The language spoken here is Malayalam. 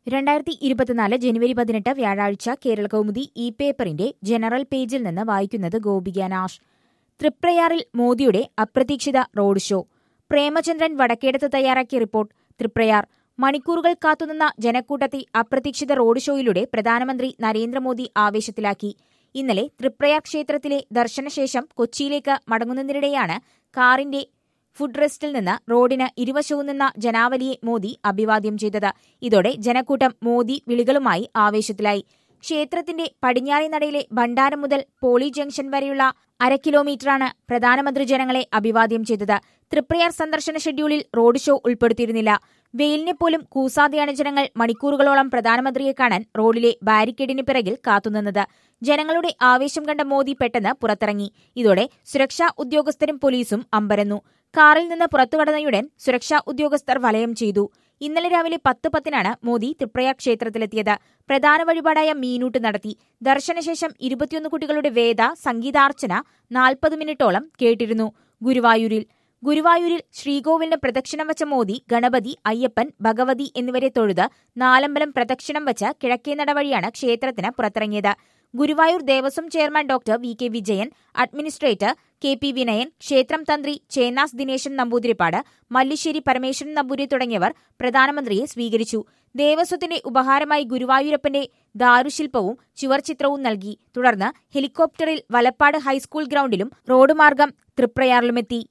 രണ്ടായിരത്തി ഇരുപത്തിനാല് ജനുവരി പതിനെട്ട് വ്യാഴാഴ്ച കേരള കൗമുദി ഇ പേപ്പറിന്റെ ജനറൽ പേജിൽ നിന്ന് വായിക്കുന്നത് ഗോപിക നാഷ് തൃപ്രയാറിൽ മോദിയുടെ അപ്രതീക്ഷിത റോഡ് ഷോ പ്രേമചന്ദ്രൻ വടക്കേടത്ത് തയ്യാറാക്കിയ റിപ്പോർട്ട് തൃപ്രയാർ മണിക്കൂറുകൾ കാത്തുനിന്ന ജനക്കൂട്ടത്തെ അപ്രതീക്ഷിത റോഡ് ഷോയിലൂടെ പ്രധാനമന്ത്രി നരേന്ദ്രമോദി ആവേശത്തിലാക്കി ഇന്നലെ തൃപ്രയാർ ക്ഷേത്രത്തിലെ ദർശനശേഷം കൊച്ചിയിലേക്ക് മടങ്ങുന്നതിനിടെയാണ് കാറിന്റെ ഫുഡ് റെസ്റ്റിൽ നിന്ന് റോഡിന് ഇരുവശവും നിന്ന ജനാവലിയെ മോദി അഭിവാദ്യം ചെയ്തത് ഇതോടെ ജനക്കൂട്ടം മോദി വിളികളുമായി ആവേശത്തിലായി ക്ഷേത്രത്തിന്റെ പടിഞ്ഞാറേ നടയിലെ ഭണ്ഡാരം മുതൽ പോളി ജംഗ്ഷൻ വരെയുള്ള അര കിലോമീറ്ററാണ് പ്രധാനമന്ത്രി ജനങ്ങളെ അഭിവാദ്യം ചെയ്തത് തൃപ്രയാർ സന്ദർശന ഷെഡ്യൂളിൽ റോഡ് ഷോ ഉൾപ്പെടുത്തിയിരുന്നില്ല വെയിലിനെ പോലും കൂസാതെയാണ് ജനങ്ങൾ മണിക്കൂറുകളോളം പ്രധാനമന്ത്രിയെ കാണാൻ റോഡിലെ ബാരിക്കേഡിന് പിറകിൽ കാത്തുനിന്നത് ജനങ്ങളുടെ ആവേശം കണ്ട മോദി പെട്ടെന്ന് പുറത്തിറങ്ങി ഇതോടെ സുരക്ഷാ ഉദ്യോഗസ്ഥരും പോലീസും അമ്പരന്നു കാറിൽ നിന്ന് പുറത്തുകടന്നയുടൻ സുരക്ഷാ ഉദ്യോഗസ്ഥർ വലയം ചെയ്തു ഇന്നലെ രാവിലെ പത്ത് പത്തിനാണ് മോദി തൃപ്രയാർ ക്ഷേത്രത്തിലെത്തിയത് പ്രധാന വഴിപാടായ മീനൂട്ട് നടത്തി ദർശനശേഷം ഇരുപത്തിയൊന്ന് കുട്ടികളുടെ വേദ സംഗീതാർച്ചന നാൽപ്പത് മിനിറ്റോളം കേട്ടിരുന്നു ഗുരുവായൂരിൽ ഗുരുവായൂരിൽ ശ്രീകോവിലിന് പ്രദക്ഷിണം വച്ച മോദി ഗണപതി അയ്യപ്പൻ ഭഗവതി എന്നിവരെ തൊഴുത് നാലമ്പലം പ്രദക്ഷിണം വച്ച് കിഴക്കേനട വഴിയാണ് ക്ഷേത്രത്തിന് പുറത്തിറങ്ങിയത് Guruvayur Devaswom chairman doctor V K Vijayan administrator K P Vinayan ക്ഷേത്രം തന്ത്രി ചേന്നാസ് ദിനേശൻ നമ്പൂതിരിപ്പാട് മല്ലിശ്ശേരി പരമേശ്വരൻ നമ്പൂരി തുടങ്ങിയവർ പ്രധാനമന്ത്രിയെ സ്വീകരിച്ചു ദേവസ്വത്തിന്റെ ഉപഹാരമായി ഗുരുവായൂരപ്പന്റെ ദാരുശില്പവും ചുവർച്ചിത്രവും നൽകി തുടർന്ന് ഹെലികോപ്റ്ററിൽ വലപ്പാട് ഹൈസ്കൂൾ ഗ്രൌണ്ടിലും റോഡ് മാർഗം തൃപ്രയാറിലുമെത്തി